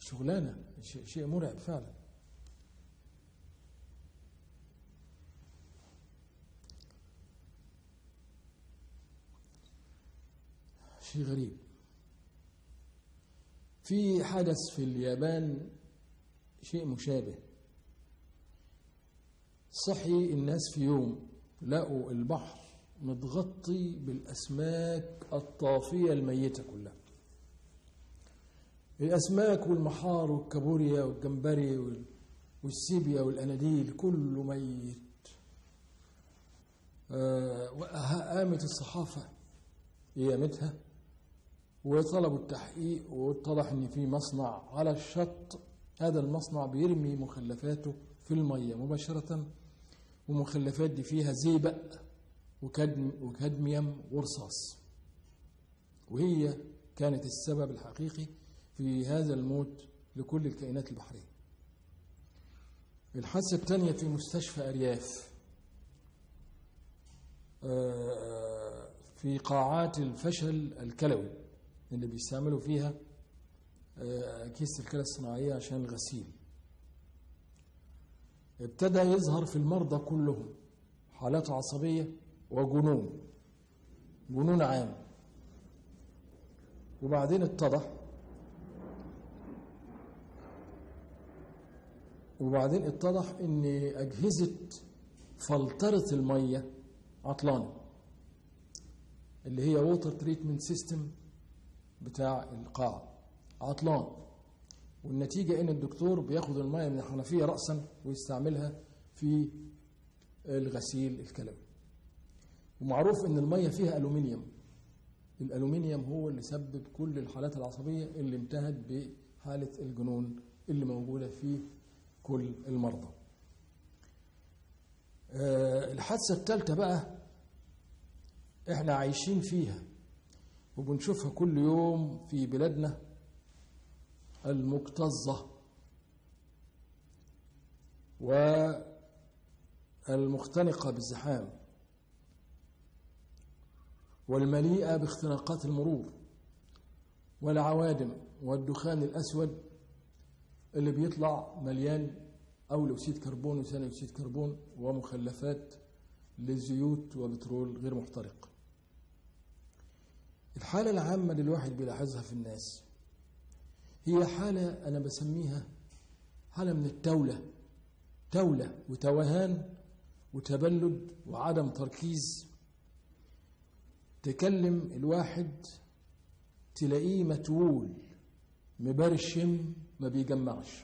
شغلانة شيء شيء مرعب فعلا شيء غريب في حدث في اليابان شيء مشابه صحي الناس في يوم لقوا البحر متغطي بالأسماك الطافية الميتة كلها الأسماك والمحار والكابوريا والجمبري وال- والسيبيا والأناديل كله ميت آه، وقامت الصحافة قيامتها وطلبوا التحقيق واتضح ان في مصنع على الشط هذا المصنع بيرمي مخلفاته في الميه مباشره ومخلفات دي فيها زئبق وكدم وكادميوم ورصاص وهي كانت السبب الحقيقي في هذا الموت لكل الكائنات البحريه الحادثه الثانيه في مستشفى ارياف آه، في قاعات الفشل الكلوي اللي بيستعملوا فيها آه، كيس الكلى الصناعية عشان الغسيل ابتدى يظهر في المرضى كلهم حالات عصبية وجنون جنون عام وبعدين اتضح وبعدين اتضح ان اجهزه فلتره الميه عطلانه اللي هي ووتر تريتمنت سيستم بتاع القاعه عطلان والنتيجه ان الدكتور بياخد الميه من الحنفيه راسا ويستعملها في الغسيل الكلوي ومعروف ان الميه فيها الومنيوم الالومنيوم هو اللي سبب كل الحالات العصبيه اللي انتهت بحاله الجنون اللي موجوده في كل المرضى آه، الحادثه الثالثه بقى احنا عايشين فيها وبنشوفها كل يوم في بلادنا المكتظه والمختنقه بالزحام والمليئة باختناقات المرور والعوادم والدخان الأسود اللي بيطلع مليان أول أكسيد كربون وثاني أكسيد كربون ومخلفات للزيوت وبترول غير محترق الحالة العامة اللي الواحد بيلاحظها في الناس هي حالة أنا بسميها حالة من التولة تولة وتوهان وتبلد وعدم تركيز تكلم الواحد تلاقيه متول مبرشم ما بيجمعش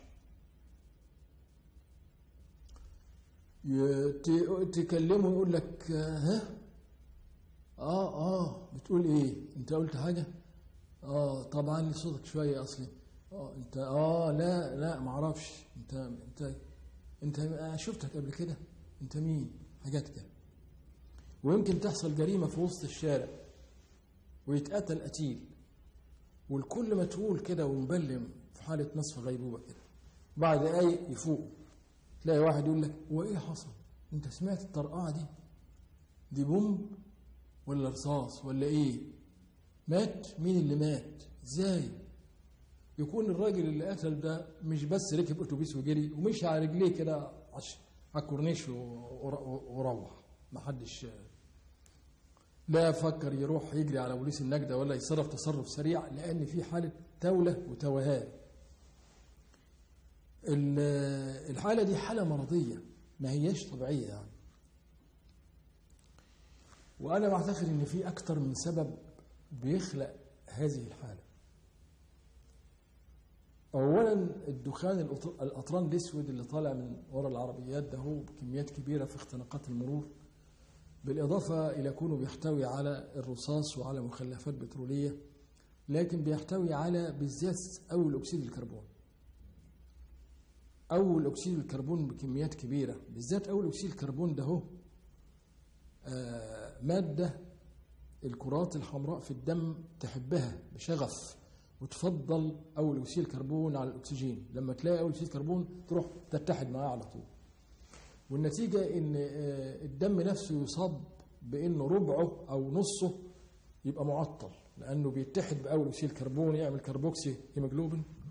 يت- تكلمه يقول لك آه، ها اه اه بتقول ايه انت قلت حاجه اه طبعا لي صوتك شويه اصلي اه انت اه لا لا ما اعرفش انت انت انت آه، شفتك قبل كده انت مين حاجات كده ويمكن تحصل جريمة في وسط الشارع ويتقتل قتيل والكل متهول كده ومبلم في حالة نصف غيبوبة كده بعد دقايق يفوق تلاقي واحد يقول لك هو ايه حصل؟ انت سمعت الطرقعة دي؟ دي بومب ولا رصاص ولا ايه؟ مات؟ مين اللي مات؟ ازاي؟ يكون الراجل اللي قتل ده مش بس ركب اتوبيس وجري ومشي على رجليه كده عش- على الكورنيش و- ور- وروح ما حدش لا فكر يروح يجري على بوليس النجدة ولا يتصرف تصرف سريع لأن في حالة تولة وتوهان ال- الحالة دي حالة مرضية ما هياش طبيعية يعني وأنا بعتقد إن في أكتر من سبب بيخلق هذه الحالة أولا الدخان الأط- الأطران الأسود اللي طالع من ورا العربيات ده هو بكميات كبيرة في اختناقات المرور بالإضافة إلى كونه بيحتوي على الرصاص وعلى مخلفات بترولية لكن بيحتوي على بالذات أول أكسيد الكربون أول أكسيد الكربون بكميات كبيرة بالذات أول أكسيد الكربون ده هو آه، مادة الكرات الحمراء في الدم تحبها بشغف وتفضل أول أكسيد الكربون على الأكسجين لما تلاقي أول أكسيد الكربون تروح تتحد معاه على طول والنتيجة إن آه، الدم نفسه يصاب بإنه ربعه أو نصه يبقى معطل لأنه بيتحد بأول أكسيد الكربون يعمل كربوكسي هيموجلوبين